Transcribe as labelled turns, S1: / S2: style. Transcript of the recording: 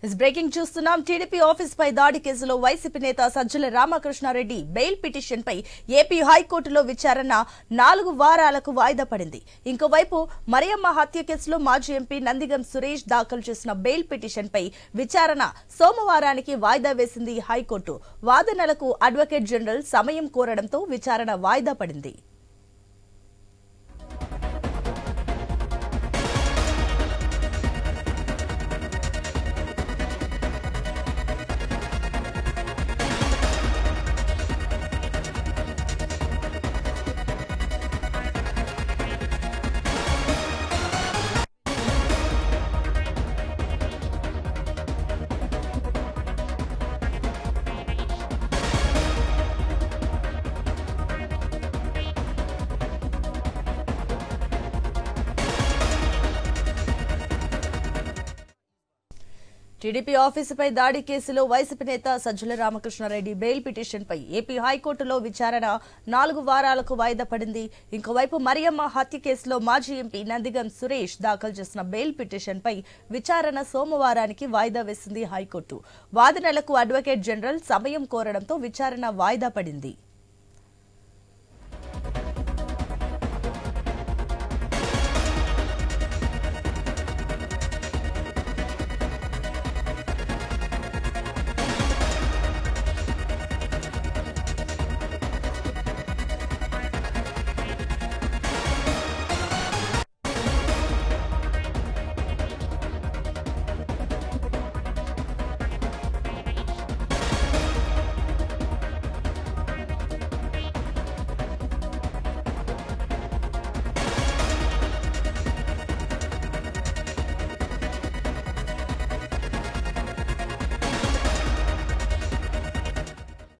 S1: is breaking చూస్తున్నాం TDP office పై దాడి కేసులో వైసీపీ నేత సజ్జల రామకృష్ణారెడ్డి బెయిల్ పిటిషన్ పై ఏపీ హైకోర్టులో విచారణ నాలుగు వారాలకు వాయిదా పడింది ఇంకోవైపు మరియమ్మ హత్య కేసులో మాజీ ఎంపీ నందిగం సురేష్ దాఖలు చేసిన బెయిల్ పిటిషన్ పై విచారణ సోమవారానికి వాయిదా వేసింది హైకోర్టు వాదనలకు అడ్వకేట్ జనరల్ సమయం కోరడంతో విచారణ వాయిదా పడింది టీడీపీ ఆఫీసుపై దాడి కేసులో వైసీపీ నేత సజ్జల రామకృష్ణారెడ్డి బెయిల్ పిటిషన్పై ఏపీ హైకోర్టులో విచారణ నాలుగు వారాలకు వాయిదా పడింది ఇంకోవైపు మరియమ్మ హత్య కేసులో మాజీ ఎంపీ నందిగం సురేష్ దాఖలు చేసిన బెయిల్ పిటిషన్పై విచారణ సోమవారానికి వాయిదా వేసింది హైకోర్టు వాదనలకు అడ్వకేట్ జనరల్ సమయం కోరడంతో విచారణ వాయిదా పడింది